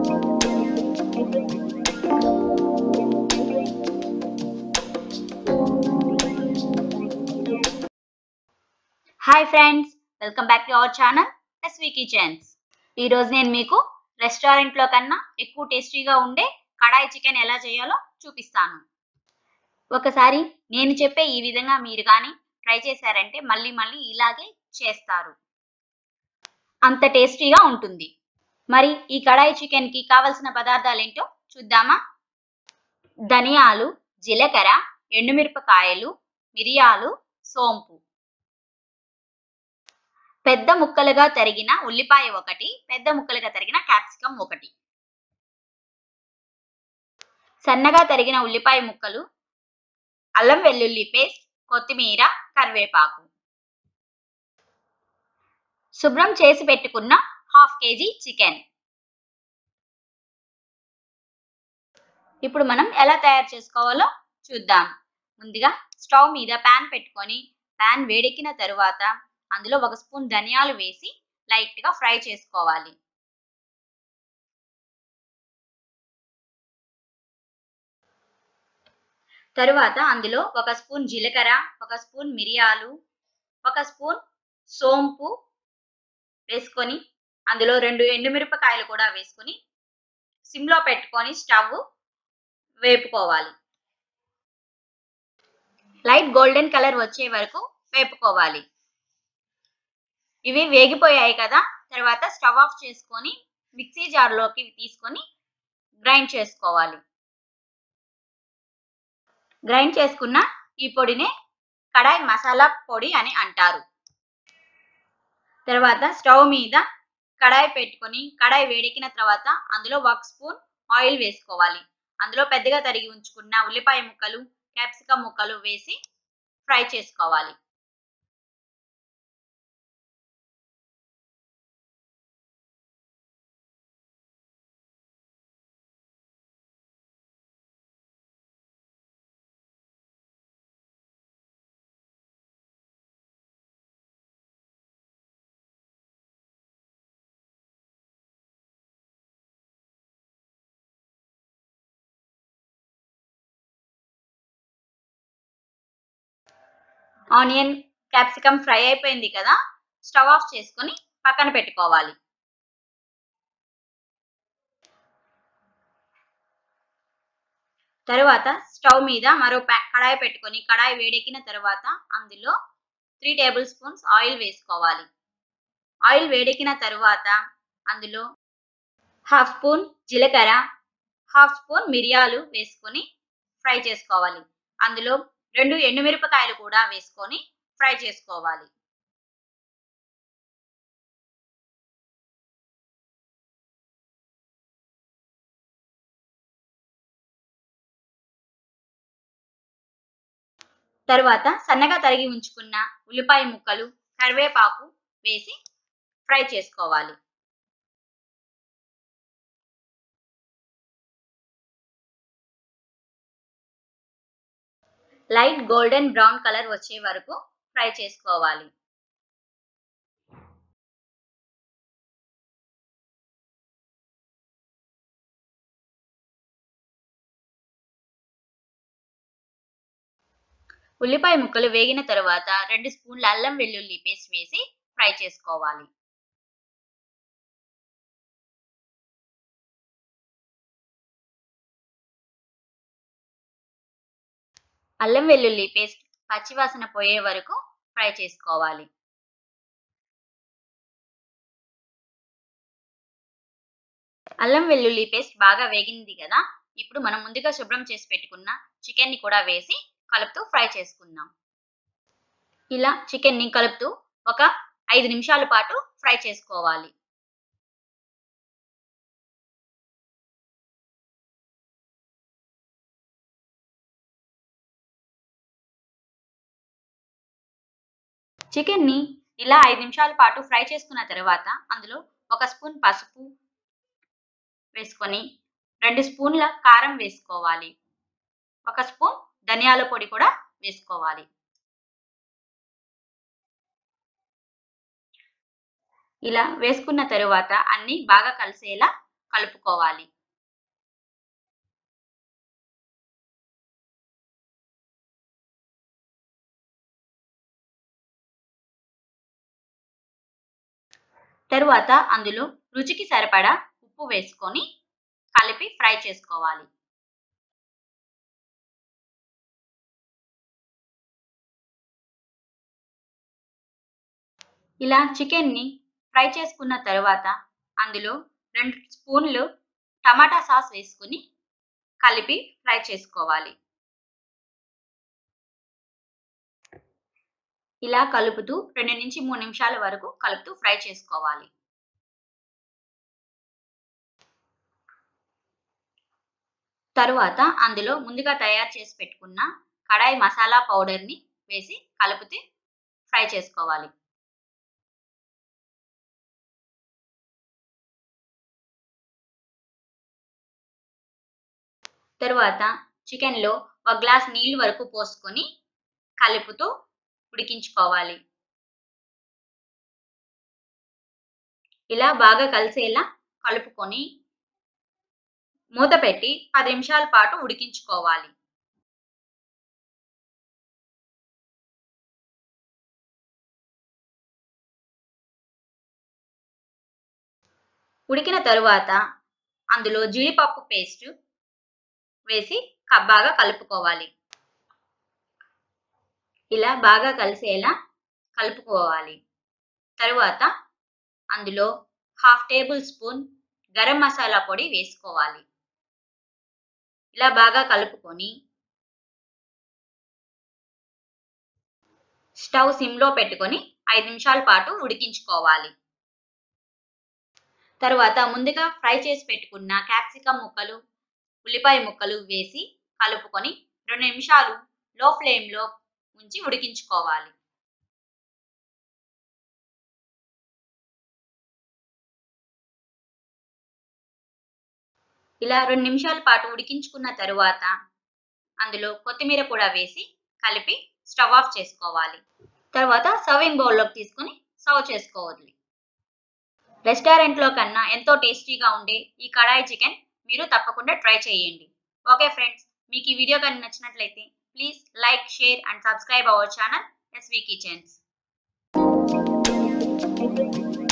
hi friends welcome back to our channel SV kitchens ఈరోజు నేను మీకు రెస్టారెంట్లో కన్నా ఎక్కువ టేస్టీగా ఉండే కడాయి చికెన్ ఎలా చేయాలో చూపిస్తాను ఒకసారి నేను చెప్పే ఈ విధంగా మీరు కానీ ట్రై చేశారంటే మళ్ళీ మళ్ళీ ఇలాగే చేస్తారు అంత టేస్టీగా ఉంటుంది మరి ఈ కడాయి చికెన్కి కావలసిన పదార్థాలు ఏంటో చూద్దామా ధనియాలు జీలకర్ర ఎండుమిరపకాయలు మిరియాలు సోంపు పెద్ద ముక్కలుగా తరిగిన ఉల్లిపాయ ఒకటి పెద్ద ముక్కలుగా తరిగిన క్యాప్సికం ఒకటి సన్నగా తరిగిన ఉల్లిపాయ ముక్కలు అల్లం వెల్లుల్లి పేస్ట్ కొత్తిమీర కరివేపాకు శుభ్రం చేసి పెట్టుకున్న హాఫ్ కేజీ చికెన్ ఇప్పుడు మనం ఎలా తయారు చేసుకోవాలో చూద్దాం ముందుగా స్టవ్ మీద ప్యాన్ పెట్టుకొని ప్యాన్ వేడెక్కిన తరువాత అందులో ఒక స్పూన్ ధనియాలు వేసి లైట్ గా ఫ్రై చేసుకోవాలి తరువాత అందులో ఒక స్పూన్ జీలకర్ర ఒక స్పూన్ మిరియాలు ఒక స్పూన్ సోంపు వేసుకొని అందులో రెండు ఎండుమిరపకాయలు కూడా వేసుకొని సిమ్లో పెట్టుకొని స్టవ్ వేపుకోవాలి లైట్ గోల్డెన్ కలర్ వచ్చే వరకు వేపుకోవాలి ఇవి వేగిపోయాయి కదా తర్వాత స్టవ్ ఆఫ్ చేసుకొని మిక్సీ జార్లోకి తీసుకొని గ్రైండ్ చేసుకోవాలి గ్రైండ్ చేసుకున్న ఈ పొడిని కడాయి మసాలా పొడి అని అంటారు తర్వాత స్టవ్ మీద కడాయి పెట్టుకొని కడాయి వేడెక్కిన తర్వాత అందులో ఒక స్పూన్ ఆయిల్ వేసుకోవాలి అందులో పెద్దగా తరిగి ఉంచుకున్న ఉల్లిపాయ ముక్కలు క్యాప్సికం ముక్కలు వేసి ఫ్రై చేసుకోవాలి ఆనియన్ క్యాప్సికమ్ ఫ్రై అయిపోయింది కదా స్టవ్ ఆఫ్ చేసుకొని పక్కన పెట్టుకోవాలి తరువాత స్టవ్ మీద మరో కడాయి పెట్టుకొని కడాయి వేడెక్కిన తర్వాత అందులో త్రీ టేబుల్ స్పూన్స్ ఆయిల్ వేసుకోవాలి ఆయిల్ వేడెక్కిన తరువాత అందులో హాఫ్ స్పూన్ జీలకర్ర హాఫ్ స్పూన్ మిరియాలు వేసుకొని ఫ్రై చేసుకోవాలి అందులో రెండు ఎండుమిరపకాయలు కూడా వేసుకొని ఫ్రై చేసుకోవాలి తరువాత సన్నగా తరిగి ఉంచుకున్న ఉల్లిపాయ ముక్కలు కరివేపాకు వేసి ఫ్రై చేసుకోవాలి లైట్ గోల్డెన్ బ్రౌన్ కలర్ వచ్చే వరకు ఫ్రై చేసుకోవాలి ఉల్లిపాయ ముక్కలు వేగిన తరువాత రెండు స్పూన్ల అల్లం వెల్లుల్లి పేస్ట్ వేసి ఫ్రై చేసుకోవాలి అల్లం వెల్లుల్లి పేస్ట్ పచ్చివాసన పోయే వరకు ఫ్రై చేసుకోవాలి అల్లం వెల్లుల్లి పేస్ట్ బాగా వేగింది కదా ఇప్పుడు మనం ముందుగా శుభ్రం చేసి పెట్టుకున్న చికెన్ని కూడా వేసి కలుపుతూ ఫ్రై చేసుకుందాం ఇలా చికెన్ని కలుపుతూ ఒక ఐదు నిమిషాల పాటు ఫ్రై చేసుకోవాలి చికెన్ని ఇలా ఐదు నిమిషాల పాటు ఫ్రై చేసుకున్న తర్వాత అందులో ఒక స్పూన్ పసుపు వేసుకొని రెండు స్పూన్ల కారం వేసుకోవాలి ఒక స్పూన్ ధనియాల పొడి కూడా వేసుకోవాలి ఇలా వేసుకున్న తరువాత అన్ని బాగా కలిసేలా కలుపుకోవాలి తరువాత అందులో రుచికి సరిపడా ఉప్పు వేసుకొని కలిపి ఫ్రై చేసుకోవాలి ఇలా చికెన్ని ఫ్రై చేసుకున్న తరువాత అందులో రెండు స్పూన్లు టమాటా సాస్ వేసుకుని కలిపి ఫ్రై చేసుకోవాలి ఇలా కలుపుతూ రెండు నుంచి మూడు నిమిషాల వరకు కలుపుతూ ఫ్రై చేసుకోవాలి తరువాత అందులో ముందుగా తయారు చేసి పెట్టుకున్న కడాయి మసాలా పౌడర్ని వేసి కలుపుతూ ఫ్రై చేసుకోవాలి తరువాత చికెన్లో ఒక గ్లాస్ నీళ్ళు వరకు పోసుకొని కలుపుతూ ఉడికించుకోవాలి ఇలా బాగా కలిసేలా కలుపుకొని మూత పెట్టి పది నిమిషాల పాటు ఉడికించుకోవాలి ఉడికిన తరువాత అందులో జీడిపప్పు పేస్ట్ వేసి బాగా కలుపుకోవాలి ఇలా బాగా కలిసేలా కలుపుకోవాలి తరువాత అందులో half tablespoon garam masala పొడి వేసుకోవాలి ఇలా బాగా కలుపుకొని స్టవ్ సిమ్లో పెట్టుకొని ఐదు నిమిషాల పాటు ఉడికించుకోవాలి తరువాత ముందుగా ఫ్రై చేసి పెట్టుకున్న క్యాప్సికమ్ ముక్కలు ఉల్లిపాయ ముక్కలు వేసి కలుపుకొని రెండు నిమిషాలు లో ఫ్లేమ్లో ఉంచి ఉడికించుకోవాలి ఇలా రెండు నిమిషాల పాటు ఉడికించుకున్న తరువాత అందులో కొత్తిమీర కూడా వేసి కలిపి స్టవ్ ఆఫ్ చేసుకోవాలి తర్వాత సర్వింగ్ బౌల్లోకి తీసుకుని సర్వ్ చేసుకోవాలి రెస్టారెంట్లో కన్నా ఎంతో టేస్టీగా ఉండే ఈ కడాయి చికెన్ మీరు తప్పకుండా ట్రై చేయండి ఓకే ఫ్రెండ్స్ మీకు ఈ వీడియో కానీ నచ్చినట్లయితే please like share and subscribe our channel SV kitchens